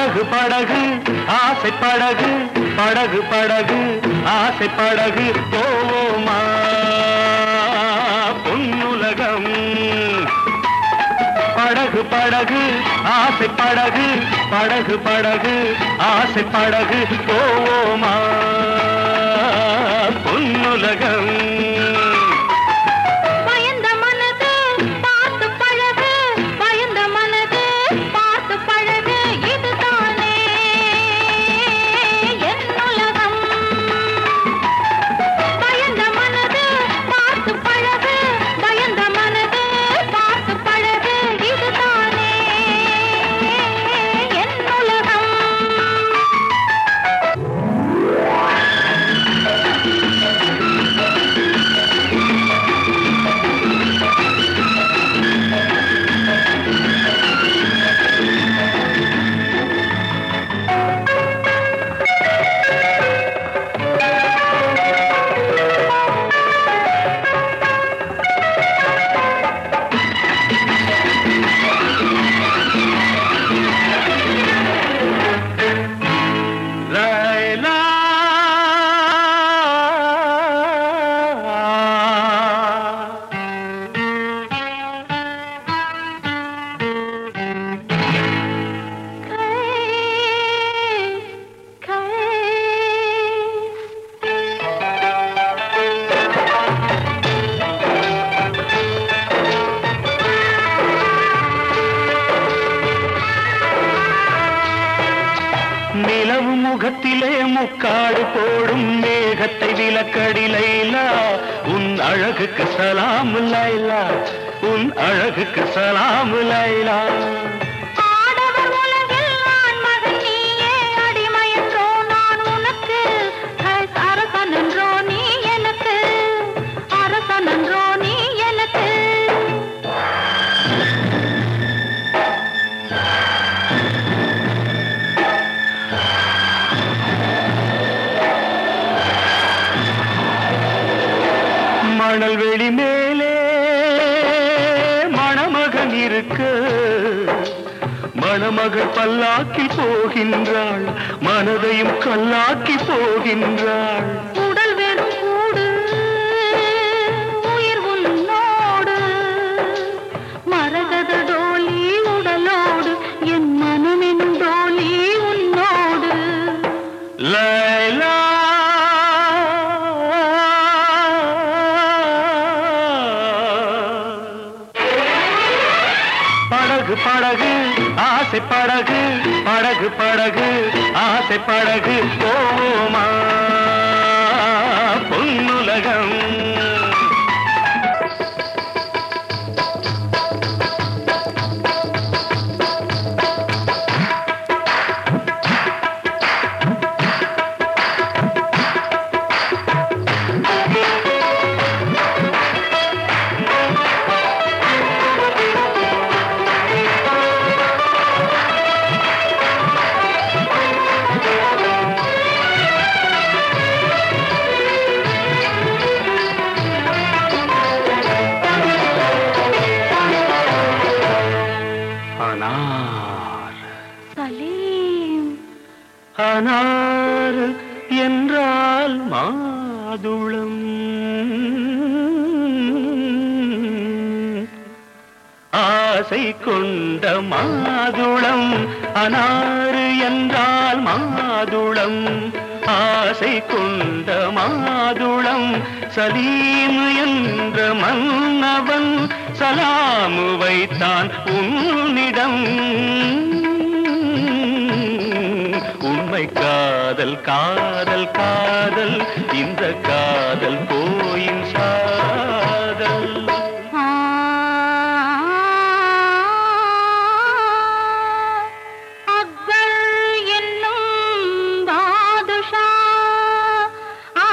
படகு படகு ஆசை படகு படகு படகு ஆசை படகு போவோமா பொன்னுலகம் படகு படகு ஆசை படகு படகு படகு ஆசை படகு போவோமா பொன்னுலகம் பயந்த மனது பார்த்து பழகு பயந்த மனது பார்த்து பழகு இதுதானே என் உலகம் பயந்த மனது பார்த்து பழகு பயந்த மனது பார்த்து பழகு இதுதானே என் உலகம் லைலா நிலவு முகத்திலே முக்காடு போடும் மேகத்தை விலக்கடி லைலா உன் அழகுக்கு சலாம் லைலா உன் அழகுக்கு சலாம் லைலா ஆடவர் உலகில் ஆண்மகன் நீயே அடிமையன்றோ நான் உனக்கு ஹஸ் அரசனன்றோ நீ எனக்கு அரசனன்றோ நீ எனக்கு மணல் வெளி மேலே மணமகன் இருக்க மணமகள் பல்லாக்கில் போகின்றாள் மனதையும் கல்லாக்கி போகின்றாள் உடல் வெறும் கூடு உயிர் உன்னோடு மரகத டோலி உடலோடு என் மனமெனும் டோலி உன்னோடு லைலா படகு படகு ஆசை படகு படகு படகு ஆசை படகு போவோமா பொன்னுலகம் அனார் சலீம் அனார் என்றால் மாதுளம் ஆசை கொண்ட மாதுளம் அனாறு என்றால் மாதுளம் ஆசை கொண்ட மாதுளம் சலீம் என்ற மன்னவன் சலாமு வைத்தான் உன்னிடம் உண்மை காதல் காதல் காதல் இந்த காதல் போயின் சாதல் ஆ அக்பர் என்னும் பாதுஷா ஆ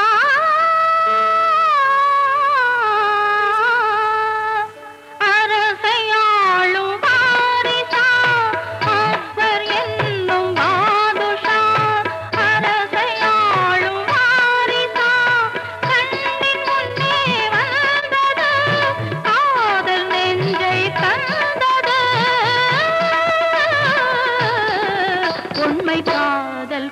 அரசையாளும் வாரிசா அக்பர் என்னும் பாதுஷா அரசையாளும் வாரிசா கண்ணின் முன்னே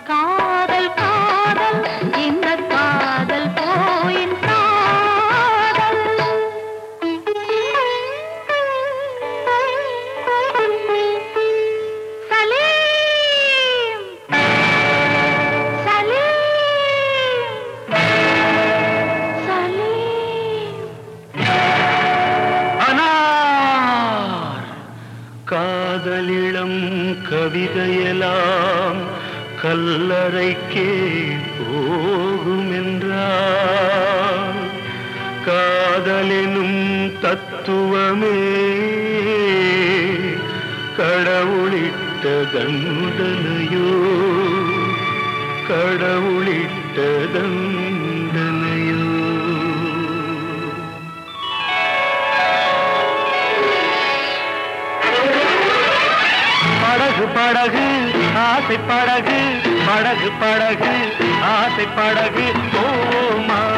காதல் காதல் இந்த காதல் போயின் காதல் சலீம் சலீம் சலீம் அனார் காதலிளம் கவிதையெல்லாம் கல்லறைக்கே போகும் என்றார் காதலெனும் தத்துவமே கடவுளிட்ட தண்டனையோ கடவுளிட்ட தண்டனையோ படகு படகு ஆசை படகு படகு படகு ஆசை படகு ஓமா